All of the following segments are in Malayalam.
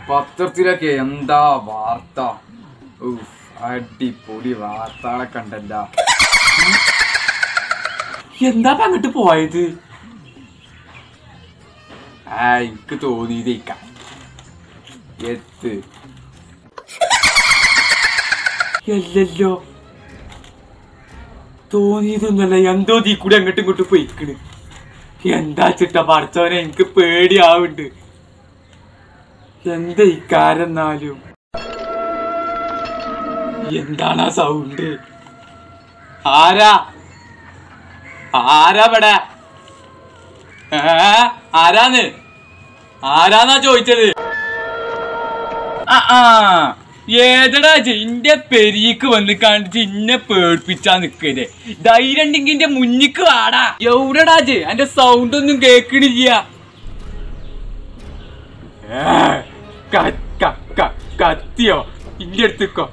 പത്രത്തിലൊക്കെ എന്താ വാർത്ത ഉഫ്, അടിപൊളി വാർത്തകളെ കണ്ടല്ല എന്താ ഇപ്പൊ അങ്ങോട്ട് പോയത് ആ എനിക്ക് തോന്നിയതേക്ക എത്ത് അല്ലല്ലോ തോന്നിയതൊന്നല്ല എന്തോ തീ കൂടി അങ്ങോട്ടും ഇങ്ങോട്ടും പോയിക്കണ് എന്താ ചിട്ട പഠിച്ചവനെ എനിക്ക് പേടിയാവുണ്ട് എന്താ ഇക്കാരെന്നാലും എന്താണ് ആ സൗണ്ട് ആരാ ആരാ ഇവിടെ ഏ? ആരാന്ന് ആരാന്നാ ചോദിച്ചത് ആ ആ ഏതടാ ഇജ്ജ്? ഇന്റെ പെരീക്ക് വന്ന് കാണിച്ച് ഇന്നെ പേടിപ്പിച്ചാ നിക്കല്ലേ ധൈര്യം ഉണ്ടെങ്കിൽ ഇന്റെ മുന്നിക്ക് വാടാ എവിടെടാ ഇജ്ജ്? അന്റെ സൗണ്ട് ഒന്നും കേക്കണില്ല ഏ, ക- ക- ക- കത്തിയോ ഇന്റെ അടുത്തേക്കോ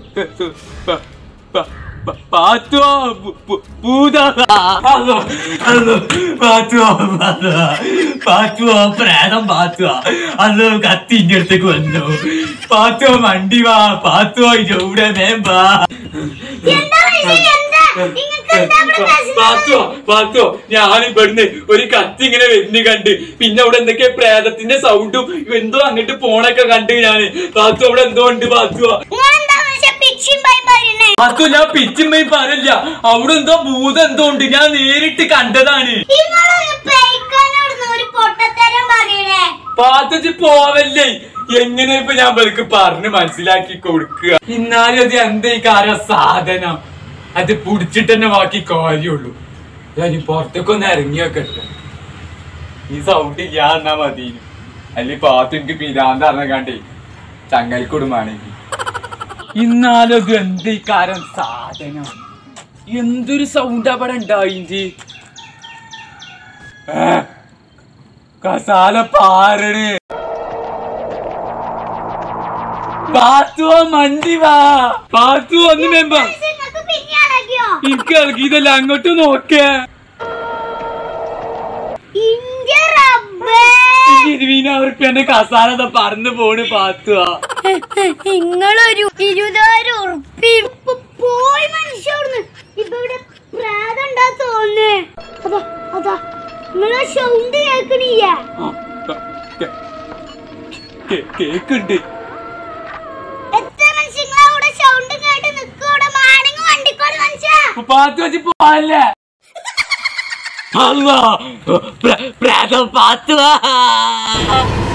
പാത്തോ പൂതാ അതോ അതോ പാത്തുവോ പാത്തുവോ പ്രേതം പാത്തുവോ അത് കത്തിന്റെ അടുത്തേക്ക് വന്നു പാത്തുവോ മണ്ടി വാ പാത്തുവോ ഇവിടെ മേമ്പാ എന്താ മനുഷ്യൻ എന്താ നിങ്ങൾക്ക് എന്താ ഇവിടെ പ്രശ്നം പാത്തോ പാത്തോ ഞാൻ ഇവിടുന്ന് ഒരു കത്തി ഇങ്ങനെ വരുന്ന കണ്ട് പിന്നെ അവിടെ എന്തൊക്കെ പ്രേതത്തിന്റെ സൗണ്ടും എന്തോ അങ്ങോട്ട് പോണൊക്കെ കണ്ട് ഞാന് പാത്തു അവിടെ എന്തോ ഉണ്ട് പാത്തുവോ നിങ്ങളെന്താ മനുഷ്യൻ പിച്ചിയും പായും പറയുന്നേ പാത്തു ഞാൻ പിച്ചുമ്മയി പറയില്ല അവിടെ എന്തോ ഭൂതം എന്തോ ഉണ്ട് ഞാൻ നേരിട്ട് കണ്ടതാണ് നിങ്ങളൊരു പെയ്ക്കാനോടുന്ന് ഒരു പൊട്ടത്തരം പറയണേ പാത്തച്ച് പോവല്ലേ എങ്ങനെ ഇപ്പൊ ഞാൻ അവർക്ക് പറഞ്ഞ് മനസ്സിലാക്കി കൊടുക്കുക എന്നാലും അത് എന്താ ഈ കാര സാധനം അത് പുടിച്ചിട്ട് തന്നെ ബാക്കി കാര്യമുള്ളൂ ഞാൻ ഈ പുറത്തേക്കൊന്ന് ഇറങ്ങി വെക്കട്ടെ ഈ സൗണ്ട് ഇല്ലാന്നാ മതി അല്ലെ പാത്ത് എനിക്ക് പിരാന്ത് അറിഞ്ഞാണ്ടേ ചങ്ങൽക്കൊടുമാണെങ്കിൽ ഇന്നാലും അത് എന്ത് ഈ കാരം സാധനം എന്തൊരു സൗണ്ട് അവിടെ ഉണ്ടായി കസാല പാറണ് പാത്തുവോ മണ്ടി വാ പാത്തു ഒന്ന് മെമ്പ നിങ്ങൾക്ക് പിന്നെ അടക്കിയോ എനിക്ക് ഇറക്കിയതല്ല അങ്ങോട്ട് നോക്കേ ഇന്റെ റബ്ബേ ഇരുപതിനായിരം ഉറുപ്പ്യന്റെ കസാല ദാ പറന്ന് പോണ് പാത്തുവാ നിങ്ങളൊരു ഇരുപതായിരം ഉറുപ്പി പോയി മനുഷ്യർന്ന് ഇപ്പൊ ഇവിടെ പ്രാതം ഉണ്ടാ തോന്നേ അതാ അതാ നിങ്ങളെ സൗണ്ട് കേൾക്കണില്ല കേക്കുണ്ട് എത്ര മനുഷ്യങ്ങളെ അവിടെ സൗണ്ട് കേട്ട് നിൽക്കൂടെ മാണിങ് വണ്ടിക്കോട് മനുഷ്യ പാത്തു വെച്ച് പോവല്ലേ അല്ലോ പ്രേതം പാത്തുവാ